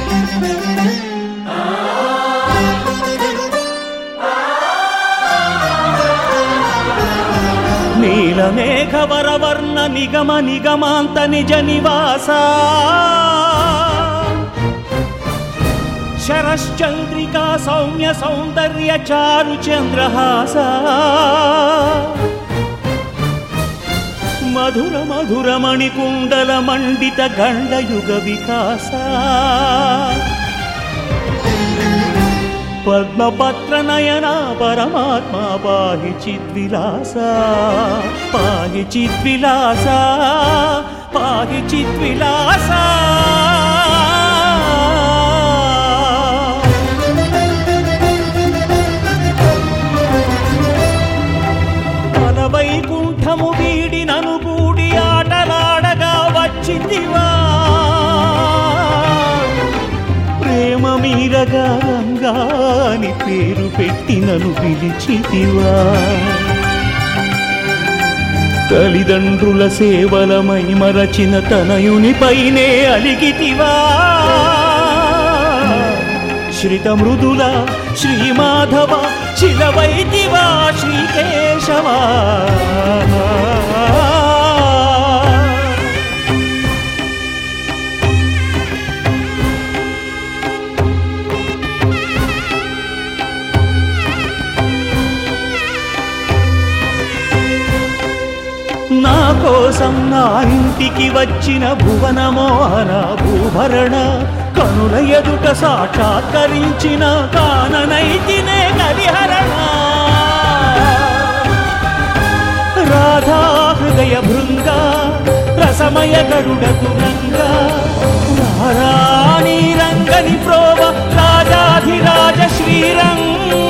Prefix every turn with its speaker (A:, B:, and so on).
A: నీలమేఘవరవర్ణ నిగమ నిగమాంత నిజ నివాస శరశ్చంద్రికా సౌమ్య సౌందర్య చారు చంద్రహాస మధుర మధుర మణికుండల మండిత గండయుగ వికాస పద్మపత్ర నయన పరమాత్మ పాహి చిద్విలాస పాహి చిద్విలాస పాహి చిద్విలాస వైకుంఠము వీడి నను కూడి ఆటలాడగా వచ్చిందివా ప్రేమ మీరగా రంగా అని పేరు పెట్టి నన్ను పిలిచితివా తల్లిదండ్రుల సేవలమై మరచిన తనయునిపైనే అలిగితివా శ్రిత మృదుల శ్రీమాధవ శిలవైతివా శ్రీకేశవా నా కోసం నా ఇంటికి వచ్చిన భువనమోహన భూభరణ కనుల ఎదుట సాక్షాత్కరించిన కాననైతినే కలిహరణ రాధా హృదయ భృంగ రసమయ గరుడకు రంగ రాణి రంగని ప్రోవ రాజాధిరాజ శ్రీరంగ